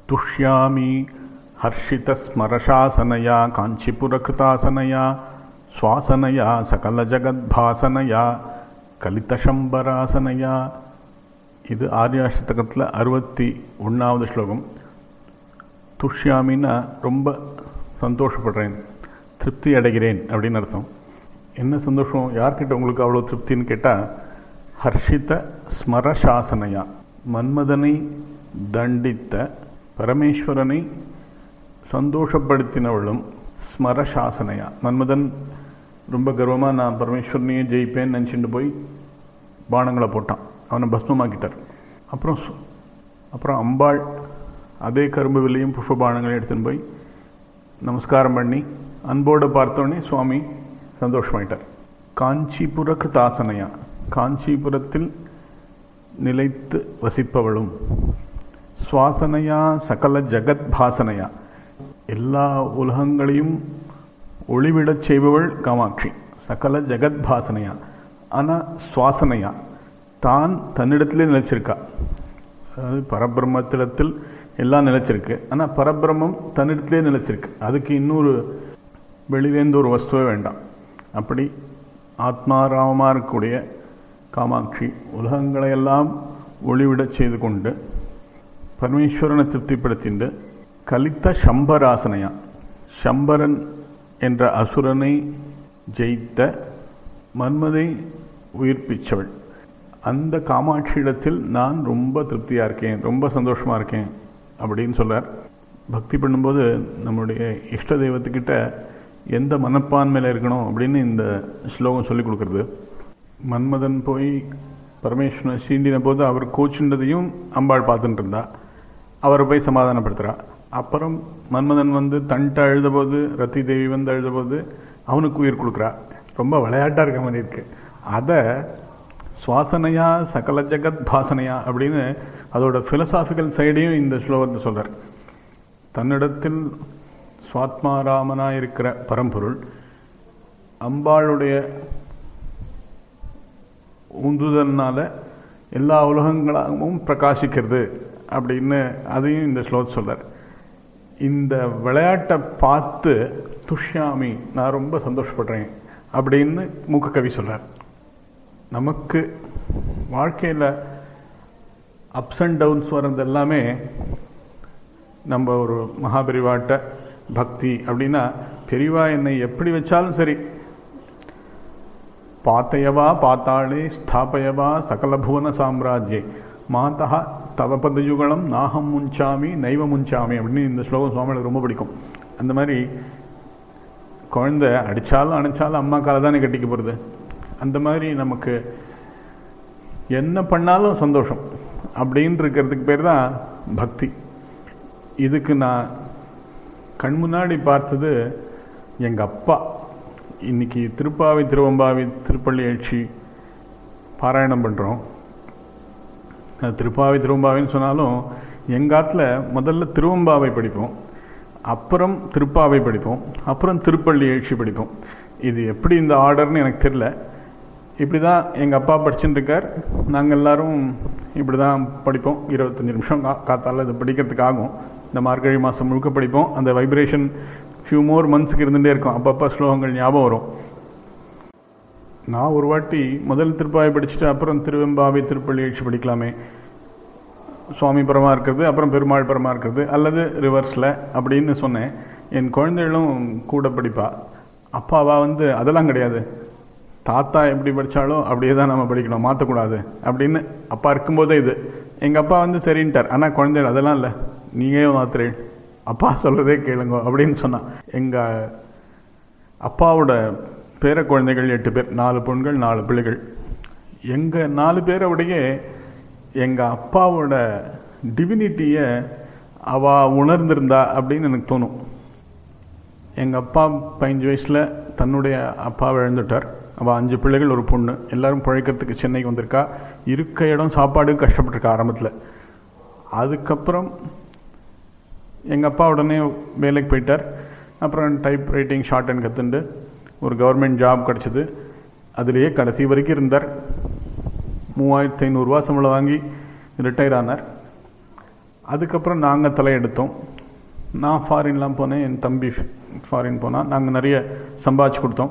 तुष्यामि हर्षितस्मरशासनया काञ्चीपुरकृतासनया स्वासनया सकलजगद्भासनया கலிதசம்பராசனையா இது ஆர்யாஷ்டகத்தில் அறுபத்தி ஒன்றாவது ஸ்லோகம் துஷ்யாமின்னா ரொம்ப சந்தோஷப்படுறேன் திருப்தி அடைகிறேன் அப்படின்னு அர்த்தம் என்ன சந்தோஷம் யார்கிட்ட உங்களுக்கு அவ்வளோ திருப்தின்னு கேட்டால் ஹர்ஷித ஸ்மரசாசனையா மன்மதனை தண்டித்த பரமேஸ்வரனை சந்தோஷப்படுத்தினவளும் ஸ்மரசாசனையா மன்மதன் ரொம்ப கர்வமாக நான் பரமேஸ்வரனையே ஜெயிப்பேன்னு நினச்சிட்டு போய் பானங்களை போட்டான் அவனை பஸ்மமாக்கிட்டார் அப்புறம் சு- அப்புறம் அம்பாள் அதே கரும்பு வில்லையும் புஷ்ப பானங்களையும் எடுத்துன்னு போய் நமஸ்காரம் பண்ணி அன்போடு பார்த்தோன்னே சுவாமி சந்தோஷமாயிட்டார் காஞ்சிபுர கிருதாசனையா காஞ்சிபுரத்தில் நிலைத்து வசிப்பவளும் சுவாசனையா சகல ஜகத் பாசனையா எல்லா உலகங்களையும் ஒளிவிடச் செய்பவள் காமாட்சி சகல ஜெகத் பாசனையா ஆனால் சுவாசனையா தான் தன்னிடத்திலே நிலைச்சிருக்கா அதாவது பரபிரம்மத்திடத்தில் எல்லாம் நிலைச்சிருக்கு ஆனால் பரபிரம்மம் தன்னிடத்திலே நிலைச்சிருக்கு அதுக்கு இன்னொரு வெளியிலேருந்து ஒரு வஸ்துவே வேண்டாம் அப்படி ஆத்மாராமமாக இருக்கக்கூடிய காமாட்சி உலகங்களை எல்லாம் ஒளிவிடச் செய்து கொண்டு பரமேஸ்வரனை திருப்திப்படுத்திண்டு கலித்த சம்பராசனையா சம்பரன் என்ற அசுரனை ஜெயித்த மன்மதை உயிர்ப்பிச்சவள் அந்த காமாட்சியிடத்தில் நான் ரொம்ப திருப்தியாக இருக்கேன் ரொம்ப சந்தோஷமாக இருக்கேன் அப்படின்னு சொல்றார் பக்தி பண்ணும்போது நம்முடைய இஷ்ட தெய்வத்துக்கிட்ட எந்த மனப்பான்மையில் இருக்கணும் அப்படின்னு இந்த ஸ்லோகம் சொல்லி கொடுக்குறது மன்மதன் போய் பரமேஸ்வரனை சீண்டின போது அவர் கோச்சுன்றதையும் அம்பாள் பார்த்துட்டு இருந்தா அவரை போய் சமாதானப்படுத்துறா அப்புறம் மன்மதன் வந்து தன்ட்ட அழுதபோது ரத்தி தேவி வந்து அழுதபோது அவனுக்கு உயிர் கொடுக்குறா ரொம்ப விளையாட்டா இருக்க மாதிரி இருக்கு அதை சுவாசனையா சகல ஜகத் பாசனையா அப்படின்னு அதோட பிலசாபிக்கல் சைடையும் இந்த ஸ்லோகத்தை சொல்றார் தன்னிடத்தில் சுவாத்மாராமனா இருக்கிற பரம்பொருள் அம்பாளுடைய உந்துதல்னால எல்லா உலகங்களாகவும் பிரகாசிக்கிறது அப்படின்னு அதையும் இந்த ஸ்லோகம் சொல்றார் இந்த விளையாட்டை பார்த்து துஷ்யாமி நான் ரொம்ப சந்தோஷப்படுறேன் அப்படின்னு மூக்க கவி சொல்றார் நமக்கு வாழ்க்கையில் அப்ஸ் அண்ட் டவுன்ஸ் வர்றது எல்லாமே நம்ம ஒரு மகாபெரிவாட்ட பக்தி அப்படின்னா பெரியவா என்னை எப்படி வச்சாலும் சரி பாத்தயவா பாத்தாளே ஸ்தாபயவா சகல புவன சாம்ராஜ்யே மாதா தவ பதயுகலம் நாகம் முஞ்சாமி நைவ முஞ்சாமி அப்படின்னு இந்த ஸ்லோகம் சுவாமிகளுக்கு ரொம்ப பிடிக்கும் அந்த மாதிரி குழந்தை அடித்தாலும் அணைச்சாலும் அம்மா காலை தானே கட்டிக்க போகிறது அந்த மாதிரி நமக்கு என்ன பண்ணாலும் சந்தோஷம் அப்படின்னு இருக்கிறதுக்கு பேர் தான் பக்தி இதுக்கு நான் கண் முன்னாடி பார்த்தது எங்கள் அப்பா இன்னைக்கு திருப்பாவை திருவம்பாவி திருப்பள்ளி எழுச்சி பாராயணம் பண்ணுறோம் திருப்பாவை திருவம்பாவின்னு சொன்னாலும் எங்காத்தில் முதல்ல திருவம்பாவை படிப்போம் அப்புறம் திருப்பாவை படிப்போம் அப்புறம் திருப்பள்ளி எழுச்சி படிப்போம் இது எப்படி இந்த ஆர்டர்னு எனக்கு தெரில இப்படி தான் எங்கள் அப்பா படிச்சுட்டு இருக்கார் நாங்கள் எல்லாரும் இப்படி தான் படிப்போம் இருபத்தஞ்சி நிமிஷம் கா காத்தால இது படிக்கிறதுக்கு ஆகும் இந்த மார்கழி மாதம் முழுக்க படிப்போம் அந்த வைப்ரேஷன் ஃபியூ மோர் மந்த்ஸ்க்கு இருந்துகிட்டே இருக்கும் அப்பப்போ ஸ்லோகங்கள் ஞாபகம் வரும் நான் ஒரு வாட்டி முதல் திருப்பாவை படிச்சுட்டு அப்புறம் திருவெம்பாவை திருப்பள்ளி எழுச்சி படிக்கலாமே சுவாமி பரமா இருக்கிறது அப்புறம் பெருமாள் பரமா இருக்கிறது அல்லது ரிவர்ஸில் அப்படின்னு சொன்னேன் என் குழந்தைகளும் கூட படிப்பா அப்பாவா வந்து அதெல்லாம் கிடையாது தாத்தா எப்படி படித்தாலும் அப்படியே தான் நம்ம படிக்கணும் மாற்றக்கூடாது அப்படின்னு அப்பா இருக்கும்போதே இது எங்கள் அப்பா வந்து சரின்ட்டார் ஆனால் குழந்தைகள் அதெல்லாம் இல்லை நீங்கள் மாத்திரேன் அப்பா சொல்கிறதே கேளுங்க அப்படின்னு சொன்னான் எங்கள் அப்பாவோட பேர குழந்தைகள் எட்டு பேர் நாலு பெண்கள் நாலு பிள்ளைகள் எங்கள் நாலு பேரோடைய எங்கள் அப்பாவோட டிவினிட்டியை அவ உணர்ந்திருந்தா அப்படின்னு எனக்கு தோணும் எங்கள் அப்பா பதினஞ்சு வயசில் தன்னுடைய அப்பாவை இழந்துட்டார் அவள் அஞ்சு பிள்ளைகள் ஒரு பொண்ணு எல்லாரும் பிழைக்கிறதுக்கு சென்னைக்கு வந்திருக்கா இருக்க இடம் சாப்பாடு கஷ்டப்பட்டிருக்கா ஆரம்பத்தில் அதுக்கப்புறம் எங்கள் அப்பா உடனே வேலைக்கு போயிட்டார் அப்புறம் டைப் ரைட்டிங் ஷார்ட் அண்ட் கற்றுண்டு ஒரு கவர்மெண்ட் ஜாப் கிடச்சிது அதுலேயே கடைசி வரைக்கும் இருந்தார் மூவாயிரத்தி ஐநூறுரூவா சம்பளம் வாங்கி ரிட்டையர் ஆனார் அதுக்கப்புறம் நாங்கள் தலையெடுத்தோம் நான் ஃபாரின்லாம் போனேன் என் தம்பி ஃபாரின் போனால் நாங்கள் நிறைய சம்பாதிச்சு கொடுத்தோம்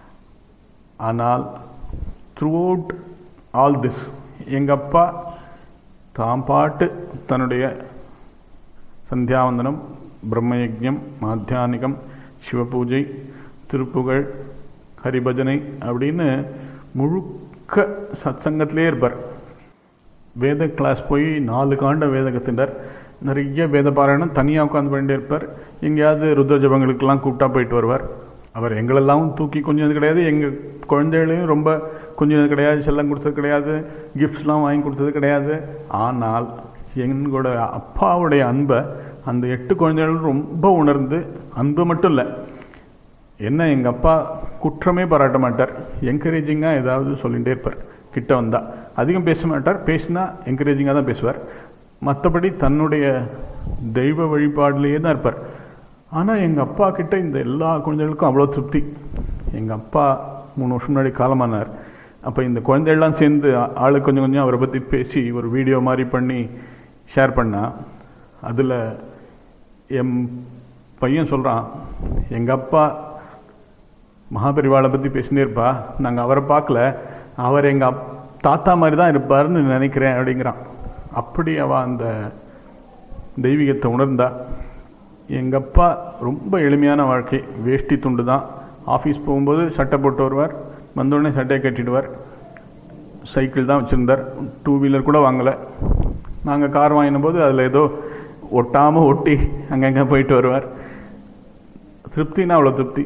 ஆனால் த்ரூ அவுட் ஆல் திஸ் எங்கள் அப்பா தாம் பாட்டு தன்னுடைய சந்தியாவந்தனம் பிரம்மயஜம் மாத்தியானிகம் சிவபூஜை திருப்புகழ் ஹரிபஜனை அப்படின்னு முழுக்க சத்சங்கத்திலே இருப்பார் வேத கிளாஸ் போய் நாலு காண்ட வேத கத்துட்டார் நிறைய வேத பாராயணம் தனியாக உட்காந்து பண்ணிட்டே இருப்பார் எங்கேயாவது ருத்ர ஜபங்களுக்கெல்லாம் கூப்பிட்டா போயிட்டு வருவார் அவர் எங்களெல்லாம் தூக்கி கொஞ்சது கிடையாது எங்கள் குழந்தைகளையும் ரொம்ப கொஞ்சது கிடையாது செல்லம் கொடுத்தது கிடையாது கிஃப்ட்ஸ்லாம் வாங்கி கொடுத்தது கிடையாது ஆனால் எங்களோட அப்பாவுடைய அன்பை அந்த எட்டு குழந்தைகளும் ரொம்ப உணர்ந்து அன்பு மட்டும் இல்லை என்ன எங்கள் அப்பா குற்றமே பாராட்ட மாட்டார் என்கரேஜிங்காக ஏதாவது சொல்லிகிட்டே இருப்பார் கிட்ட வந்தா அதிகம் பேச மாட்டார் பேசினா என்கரேஜிங்காக தான் பேசுவார் மற்றபடி தன்னுடைய தெய்வ வழிபாடுலேயே தான் இருப்பார் ஆனால் எங்கள் அப்பா கிட்ட இந்த எல்லா குழந்தைகளுக்கும் அவ்வளோ திருப்தி எங்கள் அப்பா மூணு வருஷம் முன்னாடி காலமானார் அப்போ இந்த குழந்தைகள்லாம் சேர்ந்து ஆளு கொஞ்சம் கொஞ்சம் அவரை பற்றி பேசி ஒரு வீடியோ மாதிரி பண்ணி ஷேர் பண்ணா அதில் என் பையன் சொல்கிறான் எங்கள் அப்பா மகாபரிவாளை பற்றி பேசினே இருப்பா நாங்கள் அவரை பார்க்கல அவர் எங்கள் அப் தாத்தா மாதிரி தான் இருப்பார்னு நினைக்கிறேன் அப்படிங்கிறான் அப்படி அவள் அந்த தெய்வீகத்தை உணர்ந்தா எங்கள் அப்பா ரொம்ப எளிமையான வாழ்க்கை வேஷ்டி துண்டு தான் ஆஃபீஸ் போகும்போது சட்டை போட்டு வருவார் வந்தோடனே சட்டையை கட்டிடுவார் சைக்கிள் தான் வச்சுருந்தார் டூ வீலர் கூட வாங்கலை நாங்கள் கார் வாங்கின போது அதில் ஏதோ ஒட்டாமல் ஒட்டி அங்கங்கே போயிட்டு வருவார் திருப்தினா அவ்வளோ திருப்தி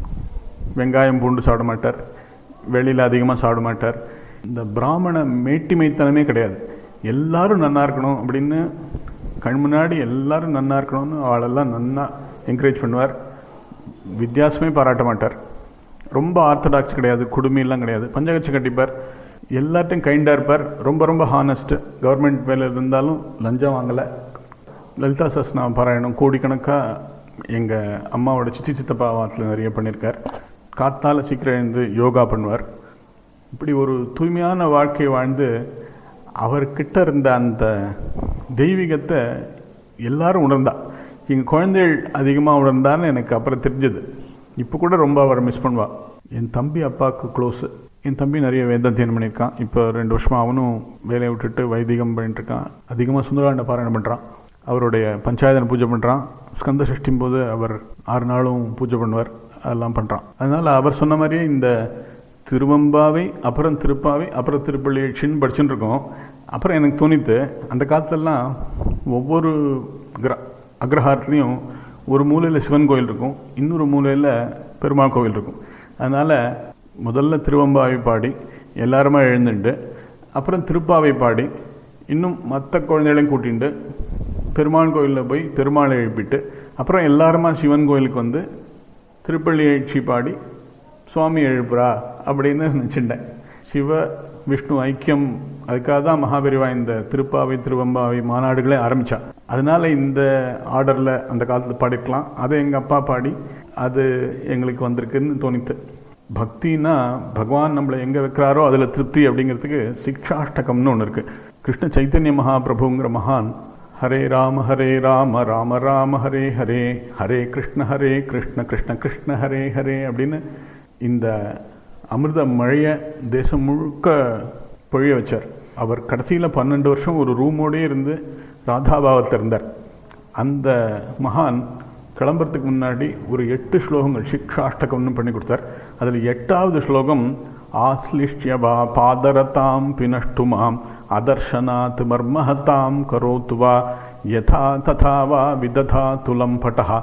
வெங்காயம் பூண்டு சாப்பிட மாட்டார் வெளியில் அதிகமாக சாப்பிட மாட்டார் இந்த பிராமண மேட்டிமைத்தனமே கிடையாது எல்லாரும் நன்னா இருக்கணும் அப்படின்னு கண் முன்னாடி எல்லாரும் நன்னா இருக்கணும்னு அவளெல்லாம் நன்னா என்கரேஜ் பண்ணுவார் வித்தியாசமே பாராட்ட மாட்டார் ரொம்ப ஆர்த்தடாக்ஸ் கிடையாது குடுமையெல்லாம் கிடையாது பஞ்சகட்சி கட்டிப்பார் எல்லாத்தையும் கைண்டாக இருப்பார் ரொம்ப ரொம்ப ஹானஸ்ட்டு கவர்மெண்ட் வேலை இருந்தாலும் லஞ்சம் வாங்கலை லலிதா சஸ்னா பாராயணம் கோடிக்கணக்காக எங்கள் அம்மாவோட சித்தி சித்தப்பா வாட்டில் நிறைய பண்ணியிருக்கார் காத்தால சீக்கிரம் எழுந்து யோகா பண்ணுவார் இப்படி ஒரு தூய்மையான வாழ்க்கை வாழ்ந்து அவர்கிட்ட இருந்த அந்த தெய்வீகத்தை எல்லாரும் உணர்ந்தா எங்கள் குழந்தைகள் அதிகமாக உணர்ந்தான்னு எனக்கு அப்புறம் தெரிஞ்சது இப்போ கூட ரொம்ப அவரை மிஸ் பண்ணுவா என் தம்பி அப்பாவுக்கு க்ளோஸு என் தம்பி நிறைய வேதாத்தியனம் பண்ணியிருக்கான் இப்போ ரெண்டு வருஷமா அவனும் வேலையை விட்டுட்டு வைதிகம் பண்ணிட்டு இருக்கான் அதிகமாக சுந்தராண்ட பாராயணம் பண்ணுறான் அவருடைய பஞ்சாயத்தனை பூஜை பண்ணுறான் ஸ்கந்த சஷ்டியும் போது அவர் ஆறு நாளும் பூஜை பண்ணுவார் அதெல்லாம் பண்ணுறான் அதனால் அவர் சொன்ன மாதிரியே இந்த திருவம்பாவை அப்புறம் திருப்பாவை அப்புறம் திருப்பள்ளி எழுச்சின்னு படிச்சுட்டு இருக்கோம் அப்புறம் எனக்கு தோணித்து அந்த காலத்துலலாம் ஒவ்வொரு கிர அக்ரஹாரத்துலேயும் ஒரு மூலையில் சிவன் கோயில் இருக்கும் இன்னொரு மூலையில் பெருமாள் கோவில் இருக்கும் அதனால் முதல்ல திருவம்பாவை பாடி எல்லாருமா எழுந்துட்டு அப்புறம் திருப்பாவை பாடி இன்னும் மற்ற குழந்தைகளையும் கூட்டிட்டு பெருமாள் கோயிலில் போய் பெருமாளை எழுப்பிட்டு அப்புறம் எல்லாருமா சிவன் கோயிலுக்கு வந்து திருப்பள்ளி எழுச்சி பாடி சுவாமி எழுப்புறா அப்படின்னு நினச்சிட்டேன் சிவ விஷ்ணு ஐக்கியம் அதுக்காக தான் மகாபெரிவா இந்த திருப்பாவை திருவம்பாவை மாநாடுகளே ஆரம்பித்தா அதனால இந்த ஆர்டரில் அந்த காலத்தில் பாடிருக்கலாம் அதை எங்கள் அப்பா பாடி அது எங்களுக்கு வந்திருக்குன்னு தோணித்து பக்தினா பகவான் நம்மளை எங்கே வைக்கிறாரோ அதில் திருப்தி அப்படிங்கிறதுக்கு சிக்ஷாஷ்டகம்னு ஒன்று இருக்குது கிருஷ்ண சைத்தன்ய மகாபிரபுங்கிற மகான் ஹரே ராம ஹரே ராம ராம ராம ஹரே ஹரே ஹரே கிருஷ்ண ஹரே கிருஷ்ண கிருஷ்ண கிருஷ்ண ஹரே ஹரே அப்படின்னு இந்த அமிர்த மழையை தேசம் முழுக்க பொழிய வச்சார் அவர் கடைசியில் பன்னெண்டு வருஷம் ஒரு ரூமோடே இருந்து ராதாபாவத்தில் இருந்தார் அந்த மகான் கிளம்புறதுக்கு முன்னாடி ஒரு எட்டு ஸ்லோகங்கள் சிக்ஷாஷ்டகம்னு பண்ணி கொடுத்தார் அதில் எட்டாவது ஸ்லோகம் ஆஸ்லிஷ்யவா பாதரதாம் பினஷ்டுமாம் அதர்ஷனாத் மர்மஹதாம் கரோத்து வா யதா ததா வா விததா துலம் பட்டா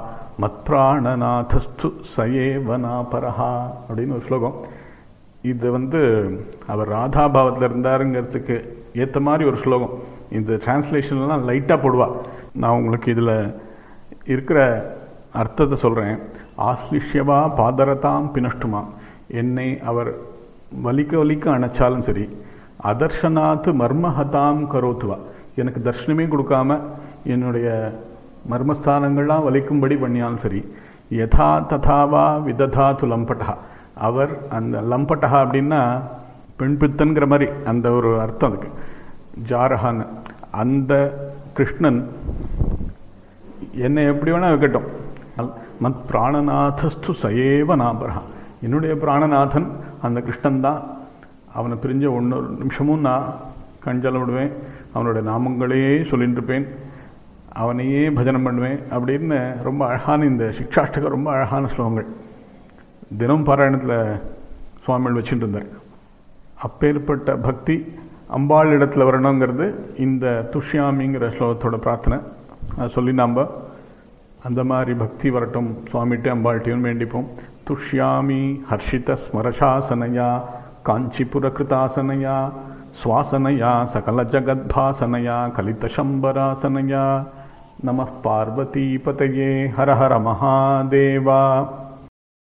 மத்ராணநாதஸ்து சயேவனாபரஹா அப்படின்னு ஒரு ஸ்லோகம் இது வந்து அவர் ராதாபாவத்தில் இருந்தாருங்கிறதுக்கு ஏற்ற மாதிரி ஒரு ஸ்லோகம் இந்த டிரான்ஸ்லேஷன்லாம் லைட்டாக போடுவா நான் உங்களுக்கு இதில் இருக்கிற அர்த்தத்தை சொல்கிறேன் ஆஸ்லிஷ்யவா பாதரதாம் பினஷ்டுமா என்னை அவர் வலிக்க வலிக்க அணைச்சாலும் சரி அதர்ஷனாத்து மர்மஹதாம் கரோத்துவா எனக்கு தர்ஷனமே கொடுக்காம என்னுடைய மர்மஸ்தானங்கள்லாம் வலிக்கும்படி பண்ணியாலும் சரி யதா ததாவா விததா து லம்பட்டா அவர் அந்த லம்பட்டா அப்படின்னா பெண் பித்தன்கிற மாதிரி அந்த ஒரு அர்த்தம் அதுக்கு ஜாரஹான்னு அந்த கிருஷ்ணன் என்னை எப்படி வேணா வைக்கட்டும் மத் பிராணநாதஸ்து சயேவ நாபரா என்னுடைய பிராணநாதன் அந்த கிருஷ்ணன் தான் அவனை பிரிஞ்ச ஒன்று நிமிஷமும் நான் கண்ஜல விடுவேன் அவனுடைய நாமங்களையே சொல்லிட்டு இருப்பேன் அவனையே பஜனம் பண்ணுவேன் அப்படின்னு ரொம்ப அழகான இந்த சிக்ஷாஷ்டகம் ரொம்ப அழகான ஸ்லோகங்கள் தினம் பாராயணத்தில் சுவாமிகள் வச்சுட்டு இருந்தார் அப்பேற்பட்ட பக்தி அம்பாள் இடத்துல வரணுங்கிறது இந்த துஷ்யாமிங்கிற ஸ்லோகத்தோட பிரார்த்தனை அதை சொல்லி நாம் அந்த மாதிரி பக்தி வரட்டும் சுவாமிகிட்ட அம்பாள்கிட்டையும் வேண்டிப்போம் துஷ்யாமி ஹர்ஷித ஸ்மரசாசனையா காஞ்சிபுர கிருதாசனையா சுவாசனையா சகல ஜகத்பாசனையா கலிதசம்பராசனையா நம பார்வதி பதையே ஹர ஹர மகாதேவா